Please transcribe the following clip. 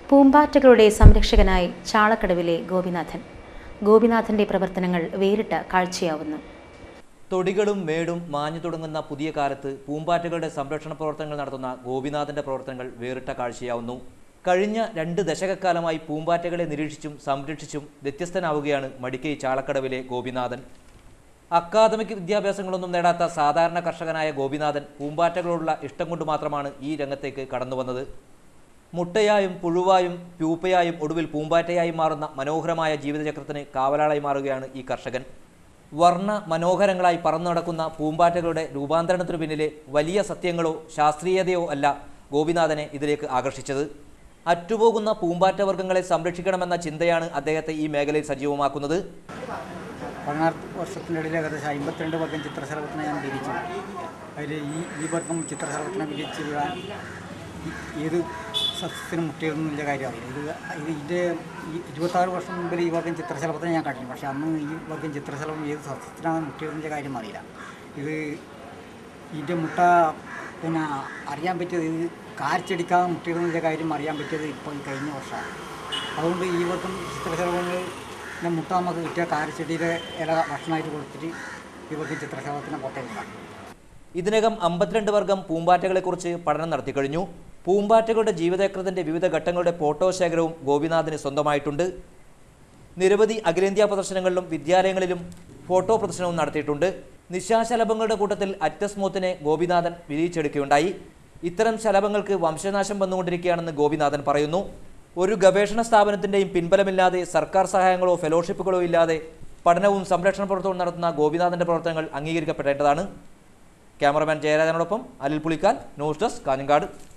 പൂമ്പാറ്റകളുടെ സംരക്ഷകനായി ചാളക്കടവിലെ ഗോപിനാഥൻ ഗോപിനാഥന്റെ പ്രവർത്തനങ്ങൾ വേറിട്ട കാഴ്ചയാവുന്നു തൊടികളും മേടും മാഞ്ഞു തുടങ്ങുന്ന പുതിയ കാലത്ത് പൂമ്പാറ്റകളുടെ സംരക്ഷണ പ്രവർത്തനങ്ങൾ നടത്തുന്ന ഗോപിനാഥന്റെ പ്രവർത്തനങ്ങൾ വേറിട്ട കാഴ്ചയാവുന്നു കഴിഞ്ഞ രണ്ട് ദശകക്കാലമായി പൂമ്പാറ്റകളെ നിരീക്ഷിച്ചും സംരക്ഷിച്ചും വ്യത്യസ്തനാവുകയാണ് മടിക്കൈ ചാളക്കടവിലെ ഗോപിനാഥൻ അക്കാദമിക് വിദ്യാഭ്യാസങ്ങളൊന്നും നേടാത്ത സാധാരണ കർഷകനായ ഗോപിനാഥൻ പൂമ്പാറ്റകളോടുള്ള ഇഷ്ടം കൊണ്ട് മാത്രമാണ് ഈ രംഗത്തേക്ക് കടന്നു വന്നത് മുട്ടയായും പുഴുവായും പ്യൂപ്പയായും ഒടുവിൽ പൂമ്പാറ്റയായി മാറുന്ന മനോഹരമായ ജീവിതചക്രത്തിന് കാവലാളായി മാറുകയാണ് ഈ കർഷകൻ വർണ്ണ മനോഹരങ്ങളായി പറന്നു നടക്കുന്ന പൂമ്പാറ്റകളുടെ രൂപാന്തരണത്തിനു പിന്നിലെ വലിയ സത്യങ്ങളോ ശാസ്ത്രീയതയോ അല്ല ഗോപിനാഥനെ ഇതിലേക്ക് ആകർഷിച്ചത് അറ്റുപോകുന്ന പൂമ്പാറ്റ വർഗ്ഗങ്ങളെ സംരക്ഷിക്കണമെന്ന ചിന്തയാണ് അദ്ദേഹത്തെ ഈ മേഖലയിൽ സജീവമാക്കുന്നത് പതിനാറ് വർഷത്തിനിടയിൽ ഏകദേശം അമ്പത്തിരണ്ട് വർഗം ചിത്രശലഭത്തിനെ ഞാൻ വിരിച്ചു അതിൽ ഈ ഈ വർഗം ചിത്രശലഭത്തിനെ വിരിച്ച് വിടാൻ ഈ- ഏത് സസ്യത്തിനും മുട്ടയിടുന്നില്ല കാര്യം അറിയില്ല ഇത് ഇത് ഇതിൻ്റെ ഈ ഇരുപത്താറ് വർഷം മുമ്പിൽ ഈ വർഗം ചിത്രശലഭത്തിനെ ഞാൻ കണ്ടിരുന്നു പക്ഷേ അന്ന് ഈ വർഗം ചിത്രശലഭം ഏത് സസ്യത്തിനാണ് മുട്ടയിടുന്നില്ല കാര്യം അറിയില്ല ഇത് ഇതിൻ്റെ മുട്ട പിന്നെ അറിയാൻ പറ്റിയത് ഇത് കാരിച്ചടിക്കാതെ മുട്ടയിടുന്നില്ല കാര്യം അറിയാൻ പറ്റിയത് ഇപ്പോൾ ഈ കഴിഞ്ഞ വർഷമാണ് അതുകൊണ്ട് ഈ വർഷം ചിത്രശലഭങ്ങൾ പിന്നെ മുട്ട നമുക്ക് കിട്ടിയ കാരച്ചെടിയുടെ ഇല ഭക്ഷണമായിട്ട് കൊടുത്തിട്ട് ഈ വർഷം ചിത്രശലഭത്തിനെ പുറത്തേക്ക് ഇതിനകം അമ്പത്തിരണ്ട് വർഗം പൂമ്പാറ്റകളെക്കുറിച്ച് പഠനം നടത്തി കഴിഞ്ഞു പൂമ്പാറ്റകളുടെ ജീവിതചക്രത്തിന്റെ വിവിധ ഘട്ടങ്ങളുടെ ഫോട്ടോ ശേഖരവും ഗോപിനാഥിന് സ്വന്തമായിട്ടുണ്ട് നിരവധി അഖിലേന്ത്യാ പ്രദർശനങ്ങളിലും വിദ്യാലയങ്ങളിലും ഫോട്ടോ പ്രദർശനവും നടത്തിയിട്ടുണ്ട് നിശാശലഭങ്ങളുടെ കൂട്ടത്തിൽ അറ്റസ്മോത്തിനെ ഗോപിനാഥൻ വിരിയിച്ചെടുക്കുകയുണ്ടായി ഇത്തരം ശലഭങ്ങൾക്ക് വംശനാശം വന്നുകൊണ്ടിരിക്കുകയാണെന്ന് ഗോപിനാഥൻ പറയുന്നു ഒരു ഗവേഷണ സ്ഥാപനത്തിന്റെയും പിൻബലമില്ലാതെ സർക്കാർ സഹായങ്ങളോ ഫെലോഷിപ്പുകളോ ഇല്ലാതെ പഠനവും സംരക്ഷണ പ്രവർത്തനവും നടത്തുന്ന ഗോപിനാഥന്റെ പ്രവർത്തനങ്ങൾ അംഗീകരിക്കപ്പെടേണ്ടതാണ് ക്യാമറമാൻ ജയരാജനോടൊപ്പം അനിൽ പുളിക്കാൽ ന്യൂസ് ഡെസ്ക് കാഞ്ഞങ്ങാട്